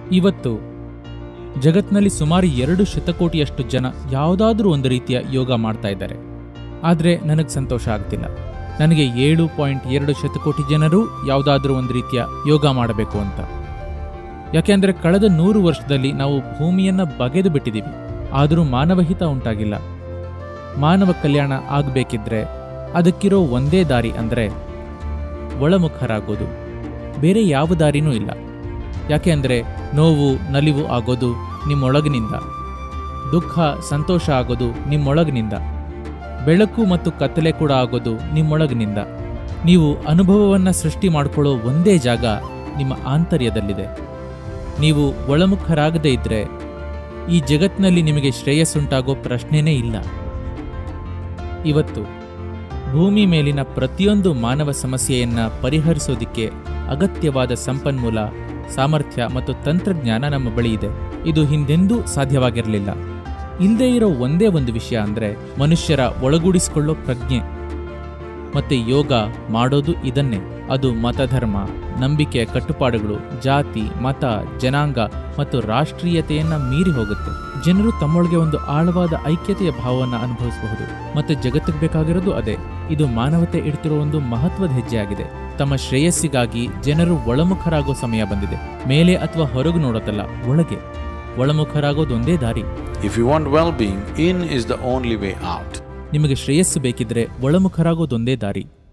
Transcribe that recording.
ಇವತ್ತು ಜಗತ್ನಲ್ಲಿ ಸುಮಾರು ಎರಡು ಶತಕೋಟಿಯಷ್ಟು ಜನ ಯಾವುದಾದ್ರೂ ಒಂದು ರೀತಿಯ ಯೋಗ ಮಾಡ್ತಾ ಇದ್ದಾರೆ ಆದರೆ ನನಗೆ ಸಂತೋಷ ಆಗ್ತಿಲ್ಲ ನನಗೆ ಏಳು ಪಾಯಿಂಟ್ ಎರಡು ಶತಕೋಟಿ ಜನರು ಯಾವುದಾದ್ರೂ ಒಂದು ರೀತಿಯ ಯೋಗ ಮಾಡಬೇಕು ಅಂತ ಯಾಕೆಂದರೆ ಕಳೆದ ನೂರು ವರ್ಷದಲ್ಲಿ ನಾವು ಭೂಮಿಯನ್ನ ಬಗೆದು ಬಿಟ್ಟಿದ್ದೀವಿ ಆದರೂ ಮಾನವಹಿತ ಉಂಟಾಗಿಲ್ಲ ಮಾನವ ಕಲ್ಯಾಣ ಆಗಬೇಕಿದ್ರೆ ಅದಕ್ಕಿರೋ ಒಂದೇ ದಾರಿ ಅಂದರೆ ಒಳಮುಖರಾಗೋದು ಬೇರೆ ಯಾವ ದಾರಿನೂ ಇಲ್ಲ ಯಾಕೆ ಅಂದರೆ ನೋವು ನಲಿವು ಆಗೋದು ನಿಮ್ಮೊಳಗಿನಿಂದ ದುಃಖ ಸಂತೋಷ ಆಗೋದು ನಿಮ್ಮೊಳಗಿನಿಂದ ಬೆಳಕು ಮತ್ತು ಕತ್ತಲೆ ಕೂಡ ಆಗೋದು ನಿಮ್ಮೊಳಗಿನಿಂದ ನೀವು ಅನುಭವವನ್ನು ಸೃಷ್ಟಿ ಮಾಡಿಕೊಳ್ಳೋ ಒಂದೇ ಜಾಗ ನಿಮ್ಮ ಆಂತರ್ಯದಲ್ಲಿದೆ ನೀವು ಒಳಮುಖರಾಗದೇ ಇದ್ರೆ ಈ ಜಗತ್ತಿನಲ್ಲಿ ನಿಮಗೆ ಶ್ರೇಯಸ್ಸುಂಟಾಗೋ ಪ್ರಶ್ನೆನೇ ಇಲ್ಲ ಇವತ್ತು ಭೂಮಿ ಮೇಲಿನ ಪ್ರತಿಯೊಂದು ಮಾನವ ಸಮಸ್ಯೆಯನ್ನ ಪರಿಹರಿಸೋದಿಕ್ಕೆ ಅಗತ್ಯವಾದ ಸಂಪನ್ಮೂಲ ಸಾಮರ್ಥ್ಯ ಮತ್ತು ತಂತ್ರಜ್ಞಾನ ನಮ್ಮ ಬಳಿ ಇದೆ ಇದು ಹಿಂದೆಂದೂ ಸಾಧ್ಯವಾಗಿರಲಿಲ್ಲ ಇಲ್ಲದೇ ಇರೋ ಒಂದೇ ಒಂದು ವಿಷಯ ಅಂದ್ರೆ ಮನುಷ್ಯರ ಒಳಗೂಡಿಸಿಕೊಳ್ಳೋ ಪ್ರಜ್ಞೆ ಮತ್ತೆ ಯೋಗ ಮಾಡೋದು ಇದನ್ನೇ ಅದು ಮತಧರ್ಮ ನಂಬಿಕೆಯ ಕಟ್ಟುಪಾಡುಗಳು ಜಾತಿ ಮತ ಜನಾಂಗ ಮತ್ತು ರಾಷ್ಟ್ರೀಯತೆಯನ್ನ ಮೀರಿ ಹೋಗುತ್ತೆ ಜನರು ತಮ್ಮೊಳಗೆ ಒಂದು ಆಳವಾದ ಐಕ್ಯತೆಯ ಭಾವವನ್ನು ಅನುಭವಿಸಬಹುದು ಮತ್ತೆ ಜಗತ್ತಿಗೆ ಬೇಕಾಗಿರೋದು ಅದೇ ಇದು ಮಾನವತೆ ಇಡ್ತಿರೋ ಒಂದು ಮಹತ್ವದ ಹೆಜ್ಜೆಯಾಗಿದೆ ತಮ್ಮ ಶ್ರೇಯಸ್ಸಿಗಾಗಿ ಜನರು ಒಳಮುಖರಾಗೋ ಸಮಯ ಬಂದಿದೆ ಮೇಲೆ ಅಥವಾ ಹೊರಗು ನೋಡೋದಲ್ಲ ಒಳಗೆ ಒಳಮುಖರಾಗೋದೊಂದೇ ದಾರಿ If you want well being, in is the only way out. ನಿಮಗೆ ಶ್ರೇಯಸ್ಸು ಬೇಕಿದ್ರೆ ಒಳಮುಖರಾಗೋದೊಂದೇ ದಾರಿ